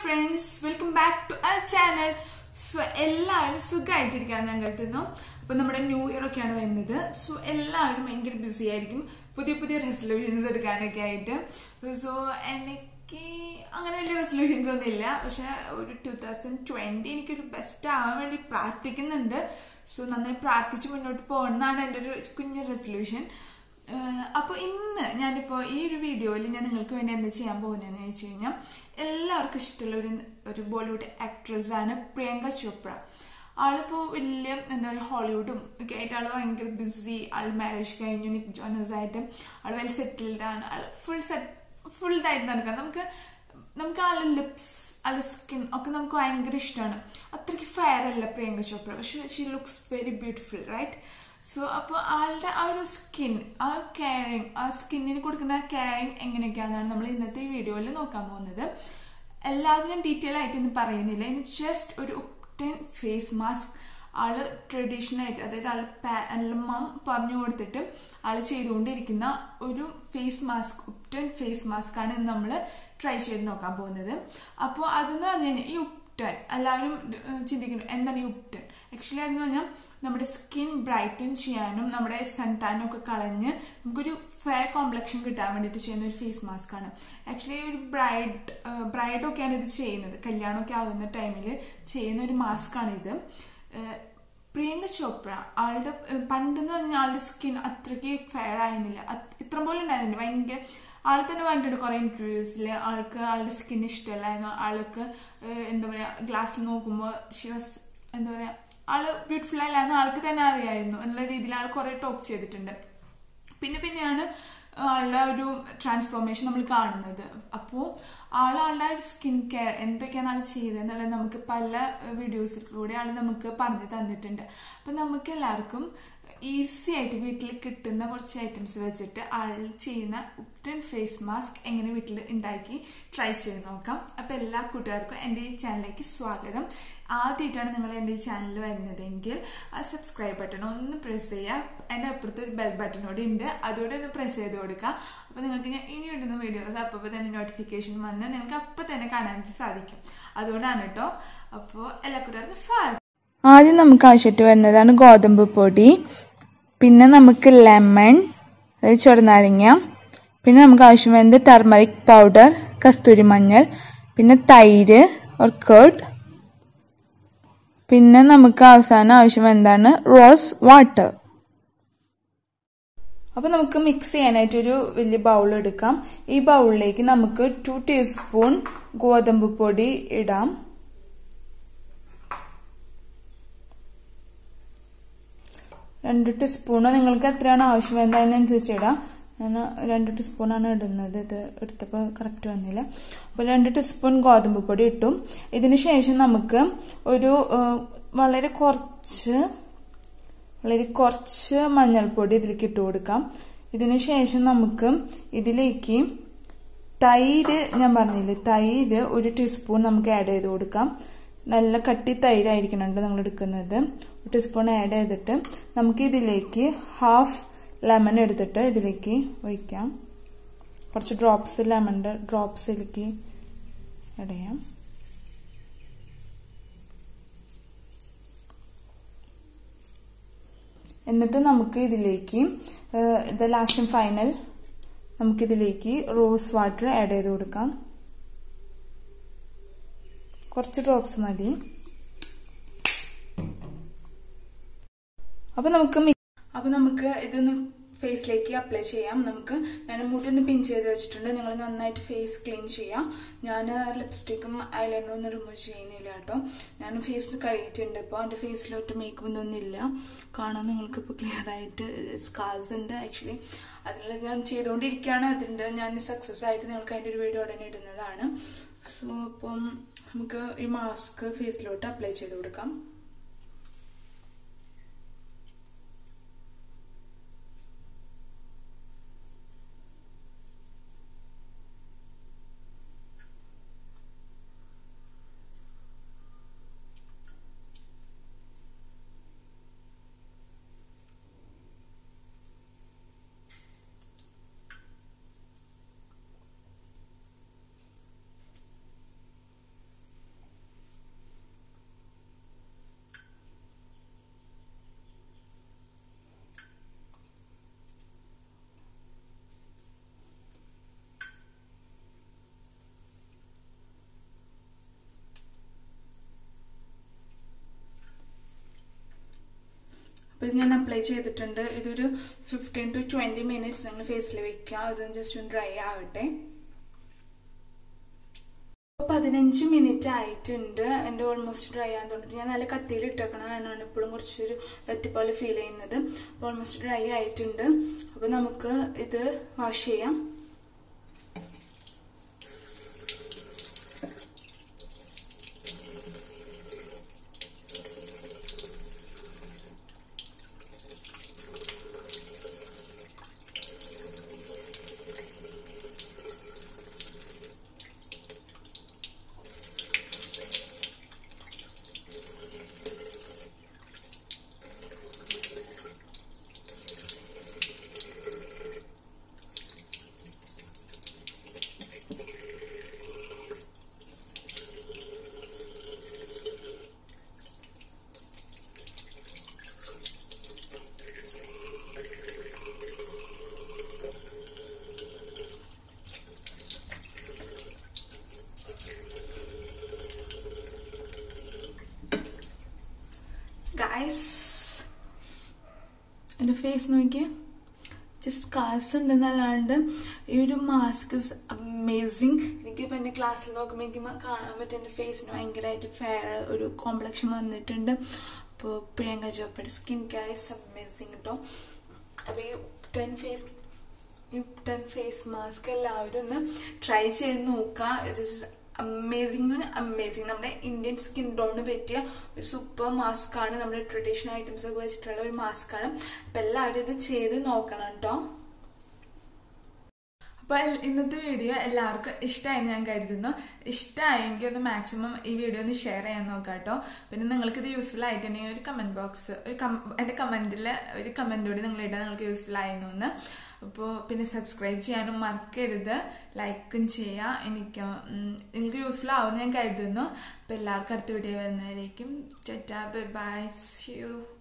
friends welcome back to our channel so എല്ലാവരും സുഖമായിട്ടിരിക്കാൻ ഞാൻ കരുതുന്നു അപ്പൊ നമ്മുടെ ന്യൂ ഇയർ ഒക്കെയാണ് വരുന്നത് സോ എല്ലാവരും ഭയങ്കര ബിസി ആയിരിക്കും പുതിയ പുതിയ റെസൊല്യൂഷൻസ് എടുക്കാനൊക്കെ ആയിട്ട് സോ എനിക്ക് അങ്ങനെ വലിയ റെസൊല്യൂഷൻസ് ഒന്നും ഇല്ല പക്ഷെ ഒരു ടൂ തൗസൻഡ് ട്വന്റി എനിക്കൊരു ബെസ്റ്റ് ആവാൻ വേണ്ടി പ്രാർത്ഥിക്കുന്നുണ്ട് സോ നന്നായി പ്രാർത്ഥിച്ച് മുന്നോട്ട് പോകുന്നതാണ് എൻ്റെ ഒരു കുഞ്ഞു റെസൊല്യൂഷൻ അപ്പോൾ ഇന്ന് ഞാനിപ്പോൾ ഈ ഒരു വീഡിയോയിൽ ഞാൻ നിങ്ങൾക്ക് വേണ്ടി എന്താ ചെയ്യാൻ പോകുന്നതെന്ന് വെച്ച് കഴിഞ്ഞാൽ എല്ലാവർക്കും ഇഷ്ടമുള്ള ഒരു ഒരു ബോളിവുഡ് ആക്ട്രസ് ആണ് പ്രിയങ്ക ചോപ്ര ആളിപ്പോൾ വലിയ എന്താ പറയുക ഹോളിവുഡും ഒക്കെ ആയിട്ട് ആൾ ഭയങ്കര ബിസി ആൾ മാരേജ് കഴിഞ്ഞു നിക് ജോനസ് ആയിട്ട് ആൾ വെൽ സെറ്റിൽഡ് ആണ് ആൾ ഫുൾ സെറ്റ് ഫുൾ ഇതായിട്ട് നടക്കണം നമുക്ക് നമുക്ക് ആളുടെ ലിപ്സ് ആളുടെ സ്കിൻ ഒക്കെ നമുക്ക് ഭയങ്കര ഇഷ്ടമാണ് അത്രയ്ക്ക് ഫെയർ അല്ല പ്രിയങ്ക ചോപ്ര പക്ഷെ she looks very beautiful right so അപ്പോൾ ആളുടെ ആ ഒരു സ്കിൻ ആ കെയറിങ് ആ സ്കിന്നിന് കൊടുക്കുന്ന കെയറിങ് എങ്ങനെയൊക്കെയാണെന്നാണ് നമ്മൾ ഇന്നത്തെ ഈ വീഡിയോയിൽ നോക്കാൻ പോകുന്നത് എല്ലാവരും ഞാൻ ഡീറ്റെയിൽ ആയിട്ട് ഇന്ന് പറയുന്നില്ല ഇനി ജസ്റ്റ് ഒരു ഉക്ടൻ ഫേസ് മാസ്ക് ആള് ട്രഡീഷണൽ ആയിട്ട് അതായത് ആളുടെ മം പറഞ്ഞു കൊടുത്തിട്ട് ആള് ചെയ്തുകൊണ്ടിരിക്കുന്ന ഒരു face mask ubtan face mask ആണ് ഇന്ന് നമ്മൾ ട്രൈ ചെയ്ത് നോക്കാൻ പോകുന്നത് അപ്പോൾ അതെന്ന് പറഞ്ഞു കഴിഞ്ഞാൽ ഈ ഉപ്റ്റൻ എല്ലാവരും ചിന്തിക്കുന്നു എന്താണ് ഈ ഉപ്റ്റൻ ആക്ച്വലി അതെന്ന് പറഞ്ഞാൽ നമ്മുടെ സ്കിൻ ബ്രൈറ്റൻ ചെയ്യാനും നമ്മുടെ സൺ ടാനും ഒക്കെ കളഞ്ഞ് നമുക്കൊരു ഫെയർ കോംപ്ലക്ഷൻ കിട്ടാൻ വേണ്ടിയിട്ട് ചെയ്യുന്ന ഒരു ഫേസ് മാസ്ക് ആണ് ആക്ച്വലി ഒരു ബ്രൈഡ് ബ്രൈഡൊക്കെയാണ് ഇത് ചെയ്യുന്നത് കല്യാണമൊക്കെ ആകുന്ന ടൈമിൽ ചെയ്യുന്ന ഒരു മാസ്ക് ആണ് ഇത് പ്രിയങ്ക ചോപ്ര ആളുടെ പണ്ടെന്ന് പറഞ്ഞാൽ ആളുടെ സ്കിൻ അത്രയ്ക്ക് ഫെയർ ആയിരുന്നില്ല ഇത്ര പോലെ ഉണ്ടായിരുന്നില്ല ഭയങ്കര ആൾ തന്നെ പറഞ്ഞിട്ടുണ്ട് കുറെ ഇന്റർവ്യൂസിൽ ആൾക്ക് ആളുടെ സ്കിൻ ഇഷ്ടമല്ലായിരുന്നു ആൾക്ക് എന്താ പറയാ ഗ്ലാസ്സിൽ നോക്കുമ്പോൾ ഷിവാസ് എന്താ പറയാ ആള് ബ്യൂട്ടിഫുൾ അല്ലാന്ന് ആൾക്ക് തന്നെ അറിയായിരുന്നു എന്നുള്ള രീതിയിൽ ആൾ കുറെ ടോക്ക് ചെയ്തിട്ടുണ്ട് പിന്നെ പിന്നെയാണ് ആളുടെ ഒരു ട്രാൻസ്ഫോർമേഷൻ നമ്മൾ കാണുന്നത് അപ്പോൾ ആളാളുടെ സ്കിൻ കെയർ എന്തൊക്കെയാണ് ആൾ ചെയ്തത് എന്നുള്ളത് നമുക്ക് പല വീഡിയോസിലൂടെ ആൾ നമുക്ക് പറഞ്ഞു തന്നിട്ടുണ്ട് അപ്പം നമുക്ക് എല്ലാവർക്കും ഈസി ആയിട്ട് വീട്ടിൽ കിട്ടുന്ന കുറച്ച് ഐറ്റംസ് വെച്ചിട്ട് ആൾ ചെയ്യുന്ന ഉപ്റ്റൻ ഫേസ് മാസ്ക് എങ്ങനെ വീട്ടിൽ ഉണ്ടാക്കി ട്രൈ ചെയ്ത് നോക്കാം അപ്പം എല്ലാ കൂട്ടുകാർക്കും എൻ്റെ ഈ ചാനലിലേക്ക് സ്വാഗതം ആദ്യമായിട്ടാണ് നിങ്ങൾ എൻ്റെ ഈ ചാനൽ വരുന്നതെങ്കിൽ ആ സബ്സ്ക്രൈബ് ബട്ടൺ ഒന്ന് പ്രസ് ചെയ്യുക അതിൻ്റെ അപ്പുറത്ത് ഒരു ബെൽ ബട്ടൺ കൂടി ഉണ്ട് അതുകൂടെ ഒന്ന് പ്രസ് ചെയ്ത് കൊടുക്കുക അപ്പോൾ നിങ്ങൾക്ക് ഞാൻ ഇനി ഇടുന്ന വീഡിയോസ് അപ്പോൾ തന്നെ നോട്ടിഫിക്കേഷൻ വന്ന് നിങ്ങൾക്ക് അപ്പം തന്നെ കാണാനായിട്ട് സാധിക്കും അതുകൊണ്ടാണ് കേട്ടോ അപ്പോൾ എല്ലാ കൂട്ടുകാർക്കും സ്വാഗതം ആദ്യം നമുക്ക് ആവശ്യമായിട്ട് വരുന്നതാണ് ഗോതമ്പ് പൊടി പിന്നെ നമുക്ക് ലെമൺ അതായത് ചുവടുനാരങ്ങ പിന്നെ നമുക്ക് ആവശ്യം വരുന്നത് ടർമറിക് പൗഡർ കസ്തൂരി മഞ്ഞൾ പിന്നെ തൈര് ഓർ കേർഡ് പിന്നെ നമുക്ക് അവസാനം ആവശ്യം എന്താണ് റോസ് വാട്ടർ അപ്പോൾ നമുക്ക് മിക്സ് ചെയ്യാനായിട്ട് ഒരു വലിയ ബൗൾ എടുക്കാം ഈ ബൗളിലേക്ക് നമുക്ക് ടു ടീസ്പൂൺ ഗോതമ്പ് പൊടി ഇടാം രണ്ട് ടീസ്പൂണ് നിങ്ങൾക്ക് എത്രയാണ് ആവശ്യം വരുന്നത് അതിനനുസരിച്ച് ഇടാം ഞാൻ രണ്ട് ടീസ്പൂണാണ് ഇടുന്നത് ഇത് എടുത്തപ്പോൾ കറക്റ്റ് വന്നില്ല അപ്പോൾ രണ്ട് ടീസ്പൂൺ ഗോതമ്പ് പൊടി ഇട്ടു ഇതിന് ശേഷം നമുക്ക് ഒരു വളരെ കുറച്ച് വളരെ കുറച്ച് മഞ്ഞൾപ്പൊടി ഇതിലേക്ക് ഇട്ട് കൊടുക്കാം ഇതിന് ശേഷം നമുക്ക് ഇതിലേക്ക് തൈര് ഞാൻ പറഞ്ഞില്ലേ തൈര് ഒരു ടീസ്പൂൺ നമുക്ക് ആഡ് ചെയ്ത് കൊടുക്കാം നല്ല കട്ടി തൈരായിരിക്കണം നിങ്ങൾ എടുക്കുന്നത് ഒരു ടീസ്പൂൺ ആഡ് ചെയ്തിട്ട് നമുക്ക് ഇതിലേക്ക് ഹാഫ് ലെമൺ എടുത്തിട്ട് ഇതിലേക്ക് ഒഴിക്കാം കുറച്ച് ഡ്രോപ്സ് ലെമണിന്റെ ഡ്രോപ്സ് ഇതിലേക്ക് ഇടയാം എന്നിട്ട് നമുക്ക് ഇതിലേക്ക് ഇത് ലാസ്റ്റ് ഫൈനൽ നമുക്കിതിലേക്ക് റോസ് വാട്ടർ ആഡ് ചെയ്ത് കൊടുക്കാം കുറച്ച് ഡ്രോപ്സ് മതി അപ്പൊ നമുക്ക് അപ്പൊ നമുക്ക് ഇതൊന്ന് ഫേസിലേക്ക് അപ്ലൈ ചെയ്യാം നമുക്ക് ഞാൻ മുടി ഒന്ന് പിൻ ചെയ്ത് വെച്ചിട്ടുണ്ട് നിങ്ങൾ നന്നായിട്ട് ഫേസ് ക്ലീൻ ചെയ്യാം ഞാൻ ലിപ്സ്റ്റിക്കും ഐലൈനറും ഒന്നും റിമൂവ് ചെയ്യുന്നില്ല കേട്ടോ ഞാൻ ഫേസ് കഴിയിട്ടുണ്ട് ഇപ്പോൾ എൻ്റെ ഫേസിലോട്ട് മേക്കപ്പ് ഒന്നും ഇല്ല കാണാൻ നിങ്ങൾക്ക് ഇപ്പോൾ ക്ലിയർ ആയിട്ട് സ്കാർസ് ഉണ്ട് ആക്ച്വലി അതിൽ ഞാൻ ചെയ്തുകൊണ്ടിരിക്കുകയാണ് അതിൻ്റെ ഞാൻ സക്സസ് ആയിട്ട് നിങ്ങൾക്ക് അതിൻ്റെ ഒരു വീഡിയോ ഉടനെ ഇടുന്നതാണ് സോ അപ്പം നമുക്ക് ഈ മാസ്ക് ഫേസിലോട്ട് അപ്ലൈ ചെയ്ത് കൊടുക്കാം അപ്പോൾ ഇത് ഞാൻ അപ്ലൈ ചെയ്തിട്ടുണ്ട് ഇതൊരു ഫിഫ്റ്റീൻ ടു ട്വൻറ്റി മിനിറ്റ്സ് നിങ്ങൾ ഫേസിൽ വെക്കുക ഇതൊന്ന് ജസ്റ്റ് ഒന്ന് ഡ്രൈ ആകട്ടെ പതിനഞ്ച് മിനിറ്റ് ആയിട്ടുണ്ട് എൻ്റെ ഓൾമോസ്റ്റ് ഡ്രൈ ആകാൻ തുടങ്ങി ഞാൻ നല്ല കട്ടിയിൽ ഇട്ടേക്കണം എന്നാണ് ഇപ്പോഴും കുറച്ചൊരു വെറ്റി പോലെ ഫീൽ ചെയ്യുന്നത് അപ്പോൾ ഓൾമോസ്റ്റ് ഡ്രൈ ആയിട്ടുണ്ട് അപ്പോൾ നമുക്ക് ഇത് വാഷ് ചെയ്യാം ഗൈസ് എൻ്റെ ഫേസ് നോക്കി ജസ്റ്റ് കാസ് ഉണ്ടെന്നല്ലാണ്ട് ഈ ഒരു മാസ്ക് ഇസ് അമേസിങ് എനിക്കിപ്പോൾ എൻ്റെ ക്ലാസ്സിൽ നോക്കുമ്പോൾ എനിക്ക് കാണാൻ പറ്റും എൻ്റെ ഫേസിന് ഭയങ്കരമായിട്ട് ഫെയർ ഒരു കോംപ്ലക്ഷൻ വന്നിട്ടുണ്ട് അപ്പോൾ പ്രിയങ്ക ചോപ്പയുടെ സ്കിൻ കെയർ ഇസ് അമേസിങ് കേട്ടോ അപ്പോൾ ഈ ടെൻ ഫേസ് ഈ ടെൻ ഫേസ് മാസ്ക് എല്ലാവരും ഒന്ന് ട്രൈ ചെയ്ത് നോക്കുക ഇത് അമേസിങ് അമേസിങ് നമ്മുടെ ഇന്ത്യൻ സ്കിൻ ടോണിന് പറ്റിയ ഒരു സൂപ്പർ മാസ്ക് ആണ് നമ്മുടെ ട്രഡീഷണൽ ഐറ്റംസ് ഒക്കെ വെച്ചിട്ടുള്ള ഒരു മാസ്ക് ആണ് അപ്പൊ എല്ലാവരും ഇത് ചെയ്ത് നോക്കണം കേട്ടോ അപ്പൊ ഇന്നത്തെ വീഡിയോ എല്ലാവർക്കും ഇഷ്ടമായെന്ന് ഞാൻ കരുതുന്നു ഇഷ്ടമായെങ്കിൽ ഒന്ന് മാക്സിമം ഈ വീഡിയോ ഒന്ന് ഷെയർ ചെയ്യാൻ നോക്കാം കേട്ടോ പിന്നെ നിങ്ങൾക്ക് ഇത് യൂസ്ഫുൾ ആയിട്ടുണ്ടെങ്കിൽ ഒരു കമന്റ് ബോക്സ് ഒരു എൻ്റെ കമന്റിൽ ഒരു കമന്റ് കൂടി നിങ്ങൾ ഇടാൻ നിങ്ങൾക്ക് യൂസ്ഫുൾ ആയിരുന്നു എന്ന് അപ്പോൾ പിന്നെ സബ്സ്ക്രൈബ് ചെയ്യാനും മറക്കരുത് ലൈക്കും ചെയ്യുക എനിക്ക് നിങ്ങൾക്ക് യൂസ്ഫുൾ ആവുമെന്ന് ഞാൻ കരുതുന്നു അപ്പോൾ എല്ലാവർക്കും അടുത്ത വീഡിയോ വരുന്നതായിരിക്കും ബൈ ബൈ യു